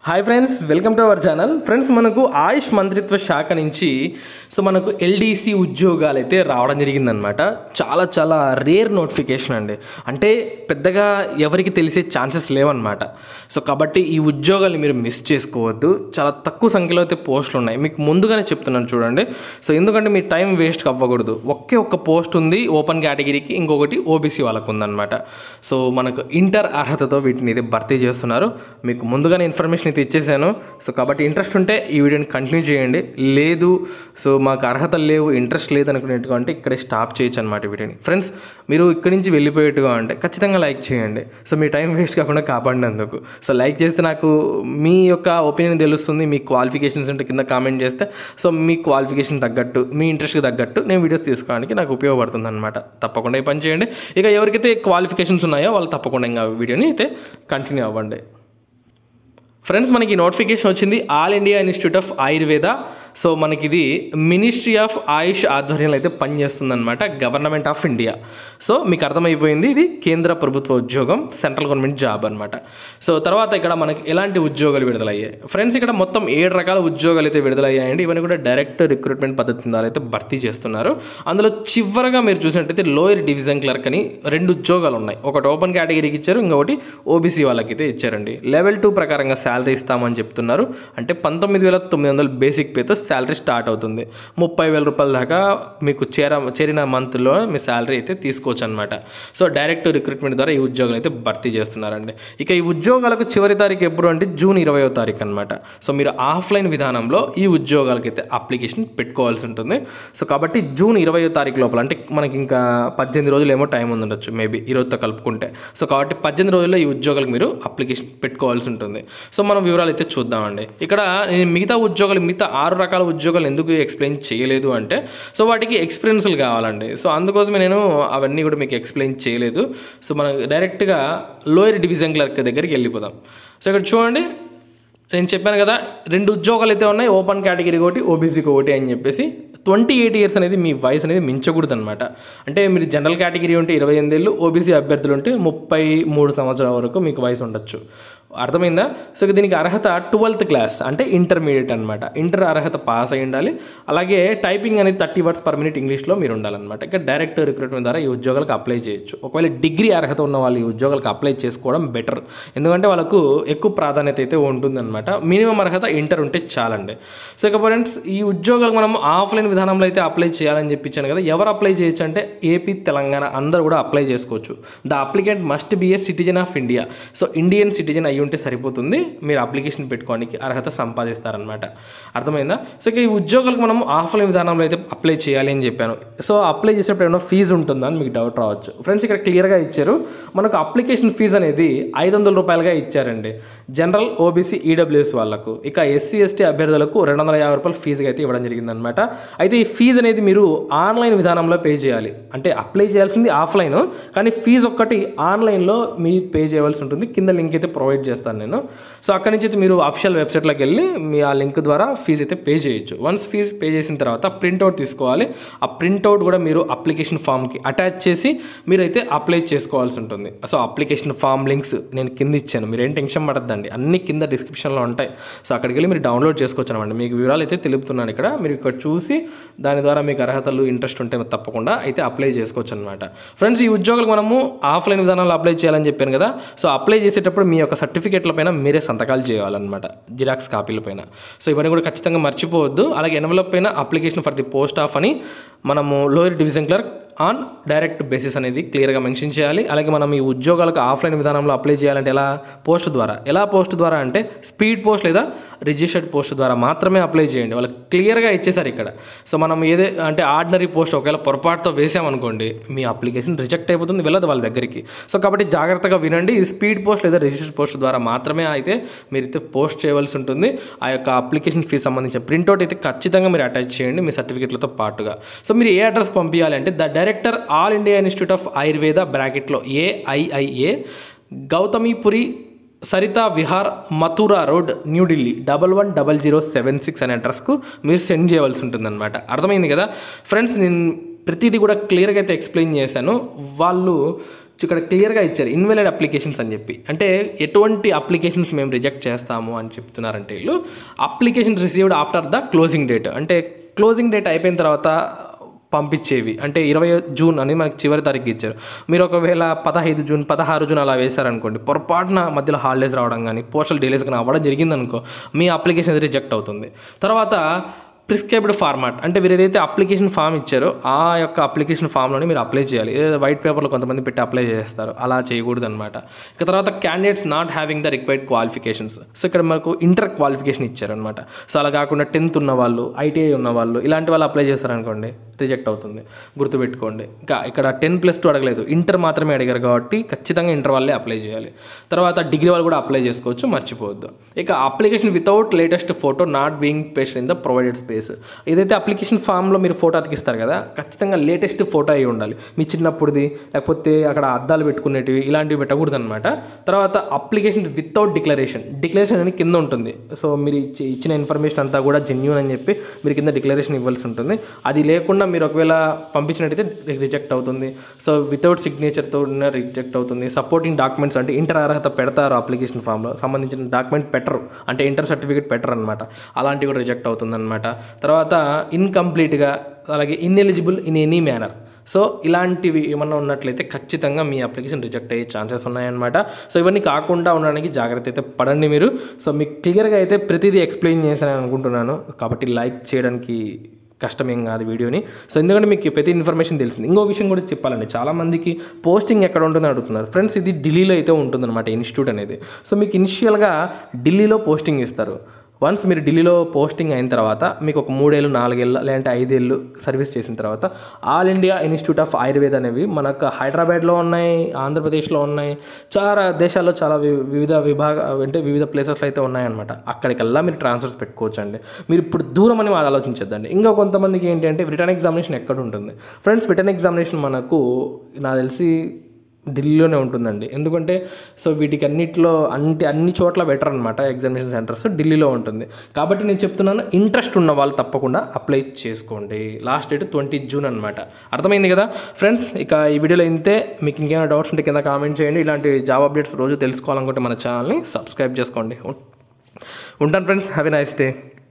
hi friends welcome to our channel friends మనకు ఆయుష్ మంత్రిత్వ శాఖ నుంచి సో మనకు ఎల్డీసీ ఉద్యోగాలు అయితే రావడం జరిగిందనమాట చాలా చాలా రేర్ నోటిఫికేషన్ అండి అంటే పెద్దగా ఎవరికి తెలిసే ఛాన్సెస్ లేవన్నమాట సో కాబట్టి ఈ ఉద్యోగాలు మీరు మిస్ చేసుకోవద్దు చాలా తక్కువ సంఖ్యలో అయితే పోస్టులు ఉన్నాయి మీకు ముందుగానే చెప్తున్నాను చూడండి సో ఎందుకంటే మీ టైం వేస్ట్ అవ్వకూడదు ఒకే ఒక్క పోస్ట్ ఉంది ఓపెన్ కేటగిరీకి ఇంకొకటి ఓబీసీ వాళ్ళకు ఉందన్నమాట సో మనకు ఇంటర్ అర్హతతో వీటిని అయితే భర్తీ చేస్తున్నారు మీకు ముందుగానే ఇన్ఫర్మేషన్ అయితే ఇచ్చేసాను సో కాబట్టి ఇంట్రెస్ట్ ఉంటే ఈ వీడియోని కంటిన్యూ చేయండి లేదు సో మాకు అర్హత లేవు ఇంట్రెస్ట్ లేదు అనుకునేట్టుగా అంటే ఇక్కడే స్టాప్ చేయొచ్చు అనమాట వీడియోని ఫ్రెండ్స్ మీరు ఇక్కడి నుంచి వెళ్ళిపోయేట్టుగా అంటే ఖచ్చితంగా లైక్ చేయండి సో మీ టైం వేస్ట్ కాకుండా కాపాడినందుకు సో లైక్ చేస్తే నాకు మీ యొక్క ఒపీనియన్ తెలుస్తుంది మీ క్వాలిఫికేషన్స్ ఉంటే కింద కామెంట్ చేస్తే సో మీ క్వాలిఫికేషన్ తగ్గట్టు మీ ఇంట్రెస్ట్కి తగ్గట్టు నేను వీడియోస్ తీసుకోవడానికి నాకు ఉపయోగపడుతుంది అనమాట తప్పకుండా ఈ పని చేయండి ఇక ఎవరికైతే క్వాలిఫికేషన్స్ ఉన్నాయో వాళ్ళు తప్పకుండా ఇంకా వీడియోని అయితే కంటిన్యూ అవ్వండి ఫ్రెండ్స్ మనకి నోటిఫికేషన్ వచ్చింది All India Institute of Ayurveda so మనకి ఇది మినిస్ట్రీ ఆఫ్ ఆయుష్ ఆధ్వర్యంలో అయితే పనిచేస్తుందన్నమాట గవర్నమెంట్ ఆఫ్ ఇండియా సో మీకు అర్థమైపోయింది ఇది కేంద్ర ప్రభుత్వ ఉద్యోగం సెంట్రల్ గవర్నమెంట్ జాబ్ అనమాట సో తర్వాత ఇక్కడ మనకి ఎలాంటి ఉద్యోగాలు విడుదలయ్యాయి ఫ్రెండ్స్ ఇక్కడ మొత్తం ఏడు రకాల ఉద్యోగాలు అయితే విడుదలయ్యాయండి ఇవన్నీ కూడా డైరెక్ట్ రిక్రూట్మెంట్ పద్ధతి ద్వారా అయితే భర్తీ చేస్తున్నారు అందులో చివరగా మీరు చూసినట్టయితే లోయర్ డివిజన్ క్లర్క్ అని రెండు ఉద్యోగాలు ఉన్నాయి ఒకటి ఓపెన్ కేటగిరీకి ఇచ్చారు ఇంకొకటి ఓబీసీ వాళ్ళకి అయితే ఇచ్చారండి లెవెల్ టూ ప్రకారంగా శాలరీ ఇస్తామని చెప్తున్నారు అంటే పంతొమ్మిది వేల తొమ్మిది వందల బేసిక్ పేతో శాలరీ స్టార్ట్ అవుతుంది ముప్పై వేల రూపాయల దాకా మీకు చేర చేరిన మంత్లో మీ శాలరీ అయితే తీసుకోవచ్చు అనమాట సో డైరెక్ట్ రిక్రూట్మెంట్ ద్వారా ఈ ఉద్యోగాలు అయితే భర్తీ చేస్తున్నారండి ఇక ఈ ఉద్యోగాలకు చివరి తారీఖు ఎప్పుడు అంటే జూన్ ఇరవయో తారీఖు అనమాట సో మీరు ఆఫ్లైన్ విధానంలో ఈ ఉద్యోగాలకి అయితే అప్లికేషన్ పెట్టుకోవాల్సి ఉంటుంది సో కాబట్టి జూన్ ఇరవయో తారీఖు లోపల అంటే మనకి ఇంకా పద్దెనిమిది రోజులు ఏమో టైం ఉండొచ్చు మేబీ ఈరోజుతో కలుపుకుంటే సో కాబట్టి పద్దెనిమిది రోజుల్లో ఈ ఉద్యోగాలకు మీరు అప్లికేషన్ పెట్టుకోవాల్సి ఉంటుంది సో మనం వివరాలు అయితే చూద్దామండి ఇక్కడ నేను మిగతా ఉద్యోగాలు మిగతా ఆరు రకాల ఉద్యోగాలు ఎందుకు ఎక్స్ప్లెయిన్ చేయలేదు అంటే సో వాటికి ఎక్స్పీరియన్స్లు కావాలండి సో అందుకోసమే నేను అవన్నీ కూడా మీకు ఎక్స్ప్లెయిన్ చేయలేదు సో మనం డైరెక్ట్గా లోయర్ డివిజన్ క్లర్క్ దగ్గరికి వెళ్ళిపోదాం సో ఇక్కడ చూడండి నేను చెప్పాను కదా రెండు ఉద్యోగాలు అయితే ఉన్నాయి ఓపెన్ కేటగిరీ ఒకటి ఓబీసీకి ఒకటి అని చెప్పేసి ట్వంటీ ఎయిట్ ఇయర్స్ అనేది మీ వయసు అనేది మించకూడదు అనమాట అంటే మీరు జనరల్ కేటగిరీ ఉంటే ఇరవై ఎనిమిది ఏళ్ళు ఓబీసీ అభ్యర్థులు ఉంటే ముప్పై మూడు సంవత్సరాల వరకు మీకు వయసు ఉండొచ్చు అర్థమైందా సో ఇక దీనికి అర్హత ట్వెల్త్ క్లాస్ అంటే ఇంటర్మీడియట్ అనమాట ఇంటర్ అర్హత పాస్ అయి ఉండాలి అలాగే టైపింగ్ అనేది థర్టీ వర్డ్స్ పర్ మినిట్ ఇంగ్లీష్లో మీరు ఉండాలన్నమాట ఇక డైరెక్ట్ రిక్రూట్మెంట్ ద్వారా ఈ ఉద్యోగాలకు అప్లై చేయొచ్చు ఒకవేళ డిగ్రీ అర్హత ఉన్న వాళ్ళు ఈ ఉద్యోగాలకు అప్లై చేసుకోవడం బెటర్ ఎందుకంటే వాళ్ళకు ఎక్కువ ప్రాధాన్యత అయితే ఉంటుందన్నమాట మినిమం అర్హత ఇంటర్ ఉంటే చాలండి సో ఇక ఫ్రెండ్స్ ఈ ఉద్యోగాలకు మనం ఆఫ్లైన్ విధానంలో అయితే అప్లై చేయాలని చెప్పించాను కదా ఎవరు అప్లై చేయొచ్చు అంటే ఏపీ తెలంగాణ అందరూ కూడా అప్లై చేసుకోవచ్చు the applicant must be a citizen of India so Indian citizen అయ్యి ఉంటే సరిపోతుంది మీరు అప్లికేషన్ పెట్టుకోవడానికి అర్హత సంపాదిస్తారనమాట అర్థమైందా సో ఇక ఈ ఉద్యోగాలకు మనం ఆఫ్లైన్ విధానంలో అయితే అప్లై చేయాలి అని చెప్పాను సో అప్లై చేసేటప్పుడు ఏమైనా ఫీజు ఉంటుందా అని మీకు డౌట్ రావచ్చు ఫ్రెండ్స్ ఇక్కడ క్లియర్గా ఇచ్చారు మనకు అప్లికేషన్ ఫీజు అనేది ఐదు వందల రూపాయలుగా ఇచ్చారండి జనరల్ ఓబీసీ ఈడబ్ల్యూఎస్ వాళ్ళకు ఇక ఎస్సీ ఎస్టీ అభ్యర్థులకు రెండు వందల యాభై రూపాయలు ఫీజుగా అయితే ఇవ్వడం జరిగిందనమాట అయితే ఈ ఫీజు అనేది మీరు ఆన్లైన్ విధానంలో పే చేయాలి అంటే అప్లై చేయాల్సింది ఆఫ్లైన్ కానీ ఫీజు ఒక్కటి ఆన్లైన్లో మీ పే చేయవలసి ఉంటుంది కింద లింక్ అయితే ప్రొవైడ్ చేస్తాను నేను సో అక్కడి నుంచి అయితే మీరు అఫిషియల్ వెబ్సైట్లోకి వెళ్ళి మీ ఆ లింక్ ద్వారా ఫీజు అయితే పే చేయొచ్చు వన్స్ ఫీజు పే చేసిన తర్వాత ప్రింట్అవుట్ తీసుకోవాలి ఆ ప్రింట్అవుట్ కూడా మీరు అప్లికేషన్ ఫామ్కి అటాచ్ చేసి మీరైతే అప్లై చేసుకోవాల్సి ఉంటుంది సో అప్లికేషన్ ఫామ్ లింక్స్ నేను కింద ఇచ్చాను మీరు ఏం టెన్షన్ పడద్దండి అన్ని కింద డిస్క్రిప్షన్లో ఉంటాయి సో అక్కడికి వెళ్ళి మీరు డౌన్లోడ్ చేసుకోవచ్చు అనమాట మీకు వివరాలు అయితే తెలుపుతున్నాను ఇక్కడ మీరు ఇక్కడ చూసి దాని ద్వారా మీకు అర్హతలు ఇంట్రెస్ట్ ఉంటే తప్పకుండా అయితే అప్లై చేసుకోవచ్చు అనమాట ఫ్రెండ్స్ ఈ ఉద్యోగాలకు మనము ఆఫ్లైన్ విధానంలో అప్లై చేయాలని చెప్పాను కదా సో అప్లై చేసేటప్పుడు మీ యొక్క సర్టిఫికేట్ల పైన మీరే సంతకాలు చేయాలన్నమాట జిరాక్స్ కాపీల పైన సో ఇవన్నీ కూడా ఖచ్చితంగా మర్చిపోవద్దు అలాగే ఎన్వలప్ పైన application for the post of అని మనము lower division clerk on direct basis అనేది క్లియర్గా మెన్షన్ చేయాలి అలాగే మనం ఈ ఉద్యోగాలకు ఆఫ్లైన్ విధానంలో అప్లై చేయాలంటే ఎలా పోస్ట్ ద్వారా ఎలా పోస్ట్ ద్వారా అంటే స్పీడ్ పోస్ట్ లేదా రిజిస్టర్డ్ పోస్ట్ ద్వారా మాత్రమే అప్లై చేయండి వాళ్ళకి క్లియర్గా ఇచ్చేసారు ఇక్కడ సో మనం ఏదే అంటే ఆర్డినరీ పోస్ట్ ఒకవేళ పొరపాటుతో వేసామనుకోండి మీ అప్లికేషన్ రిజెక్ట్ అయిపోతుంది వెళ్ళదు వాళ్ళ దగ్గరికి సో కాబట్టి జాగ్రత్తగా వినండి ఈ స్పీడ్ పోస్ట్ లేదా రిజిస్టర్డ్ పోస్ట్ ద్వారా మాత్రమే అయితే మీరైతే పోస్ట్ చేయవలసి ఉంటుంది ఆ యొక్క అప్లికేషన్ ఫీజు సంబంధించిన ప్రింట్అవుట్ అయితే ఖచ్చితంగా మీరు అటాచ్ చేయండి మీ సర్టిఫికేట్లతో పాటుగా సో మీరు ఏ అడ్రస్ పంపించాలి అంటే the director All India Institute of Ayurveda బ్రాకెట్లో AIIA Gautampuri Sarita Vihar Mathura road New Delhi double one double zero seven six అనే అడ్రస్కు మీరు సెండ్ చేయవలసి ఉంటుందన్నమాట అర్థమైంది కదా ఫ్రెండ్స్ నేను ప్రతిదీ కూడా క్లియర్గా అయితే ఎక్స్ప్లెయిన్ చేశాను వాళ్ళు ఇక్కడ క్లియర్గా ఇచ్చారు ఇన్వాలిడ్ అప్లికేషన్స్ అని చెప్పి అంటే ఎటువంటి అప్లికేషన్స్ మేము రిజెక్ట్ చేస్తాము అని చెప్తున్నారంటే వీళ్ళు application received after the closing date అంటే క్లోజింగ్ డేట్ అయిపోయిన తర్వాత పంపించేవి అంటే ఇరవై జూన్ అని మనకి చివరి తారీఖు ఇచ్చారు మీరు ఒకవేళ పదహైదు జూన్ పదహారు జూన్ అలా వేశారనుకోండి పొరపాటున మధ్యలో హాలిడేస్ రావడం కానీ పోస్టల్ డిలేస్ కానీ అవ్వడం జరిగిందనుకో మీ అప్లికేషన్ రిజెక్ట్ అవుతుంది తర్వాత ప్రిస్క్రైబ్డ్ ఫార్మాట్ అంటే మీరు ఏదైతే అప్లికేషన్ ఫామ్ ఇచ్చారో ఆ యొక్క అప్లికేషన్ ఫామ్లోనే మీరు అప్లై చేయాలి ఏదైతే వైట్ పేపర్లో కొంతమంది పెట్టి అప్లై చేస్తారు అలా చేయకూడదు అనమాట ఇక తర్వాత candidates not having the required qualifications so ఇక్కడ మనకు ఇంటర్ క్వాలిఫికేషన్ ఇచ్చారనమాట సో అలా కాకుండా టెన్త్ ఉన్న వాళ్ళు ఐటీఐ ఉన్న వాళ్ళు ఇలాంటి వాళ్ళు అప్లై చేస్తారనుకోండి రిజెక్ట్ అవుతుంది గుర్తుపెట్టుకోండి ఇంకా ఇక్కడ టెన్ ప్లస్ టూ అడగలేదు ఇంటర్ మాత్రమే అడిగారు కాబట్టి ఖచ్చితంగా ఇంటర్ వాళ్ళే అప్లై చేయాలి తర్వాత డిగ్రీ వాళ్ళు కూడా అప్లై చేసుకోవచ్చు మర్చిపోవద్దు ఇక application without latest photo not being paste in the provided space ఏదైతే అప్లికేషన్ ఫామ్లో మీరు ఫోటో అతికిస్తారు కదా ఖచ్చితంగా లేటెస్ట్ ఫోటో అయి ఉండాలి మీ చిన్నప్పుడుది లేకపోతే అక్కడ అద్దాలు పెట్టుకునేటివి ఇలాంటివి పెట్టకూడదు అనమాట తర్వాత అప్లికేషన్ వితౌట్ డిక్లరేషన్ డిక్లరేషన్ అనేది కింద ఉంటుంది సో మీరు ఇచ్చి- ఇచ్చిన ఇన్ఫర్మేషన్ అంతా కూడా జెన్యున్ అని చెప్పి మీరు కింద డిక్లరేషన్ ఇవ్వాల్సి ఉంటుంది అది లేకుండా మీరు ఒకవేళ పంపించినట్టయితే రిజెక్ట్ అవుతుంది సో వితౌట్ సిగ్నేచర్తో రిజెక్ట్ అవుతుంది సపోర్టింగ్ డాక్యుమెంట్స్ అంటే ఇంటర్ అర్హత పెడతారు అప్లికేషన్ ఫామ్లో సంబంధించిన డాక్యుమెంట్ పెట్టరు అంటే ఇంటర్ సర్టిఫికేట్ పెట్టరు అనమాట అలాంటివి కూడా రిజెక్ట్ అవుతుంది అనమాట తర్వాత ఇన్కంప్లీట్గా అలాగే ineligible in any manner so ఇలాంటివి ఏమన్నా ఉన్నట్లయితే ఖచ్చితంగా మీ అప్లికేషన్ రిజెక్ట్ అయ్యే ఛాన్సెస్ ఉన్నాయన్నమాట సో ఇవన్నీ కాకుండా ఉండడానికి జాగ్రత్త అయితే పడండి మీరు సో మీకు క్లియర్గా అయితే ప్రతిదీ ఎక్స్ప్లెయిన్ చేశానని అనుకుంటున్నాను కాబట్టి లైక్ చేయడానికి కష్టమేం కాదు వీడియోని సో ఎందుకంటే మీకు ప్రతి ఇన్ఫర్మేషన్ తెలిసింది ఇంకో విషయం కూడా చెప్పాలండి చాలామందికి పోస్టింగ్ ఎక్కడ ఉంటుందని అడుగుతున్నారు ఫ్రెండ్స్ ఇది ఢిల్లీలో అయితే ఉంటుందన్నమాట ఇన్స్టిట్యూట్ అనేది సో మీకు ఇనిషియల్గా ఢిల్లీలో పోస్టింగ్ ఇస్తారు వన్స్ మీరు ఢిల్లీలో పోస్టింగ్ అయిన తర్వాత మీకు ఒక మూడేళ్ళు నాలుగేళ్ళు లేదంటే ఐదేళ్ళు సర్వీస్ చేసిన తర్వాత All India Institute of Ayurveda అనేవి మనకు హైదరాబాద్లో ఉన్నాయి ఆంధ్రప్రదేశ్లో ఉన్నాయి చాలా దేశాల్లో చాలా వి- వివిధ విభాగ అంటే వివిధ ప్లేసెస్లో అయితే ఉన్నాయన్నమాట అక్కడికల్లా మీరు ట్రాన్స్ఫర్స్ పెట్టుకోవచ్చు అండి మీరు ఇప్పుడు దూరం అని అది ఆలోచించద్దండి ఇంకా కొంతమందికి ఏంటి అంటే రిటర్న్ ఎగ్జామినేషన్ ఎక్కడ ఉంటుంది ఫ్రెండ్స్ రిటర్న్ ఎగ్జామినేషన్ మనకు నాకు తెలిసి ఢిల్లీలోనే ఉంటుందండి ఎందుకంటే సో వీటికి అన్నిట్లో అన్ని అన్ని చోట్ల బెటర్ అనమాట ఎగ్జామినేషన్ సెంటర్స్ ఢిల్లీలో ఉంటుంది కాబట్టి నేను చెప్తున్నాను ఇంట్రెస్ట్ ఉన్న వాళ్ళు తప్పకుండా అప్లై చేసుకోండి లాస్ట్ డేట్ ట్వంటీ జూన్ అనమాట అర్థమైంది కదా ఫ్రెండ్స్ ఇక ఈ వీడియోలో ఇంతే మీకు ఇంకేమైనా డౌట్స్ ఉంటే కింద కామెంట్ చేయండి ఇలాంటి జాబ్ అప్డేట్స్ రోజు తెలుసుకోవాలనుకుంటే మన ఛానల్ని సబ్స్క్రైబ్ చేసుకోండి ఉంటాను friends have a nice day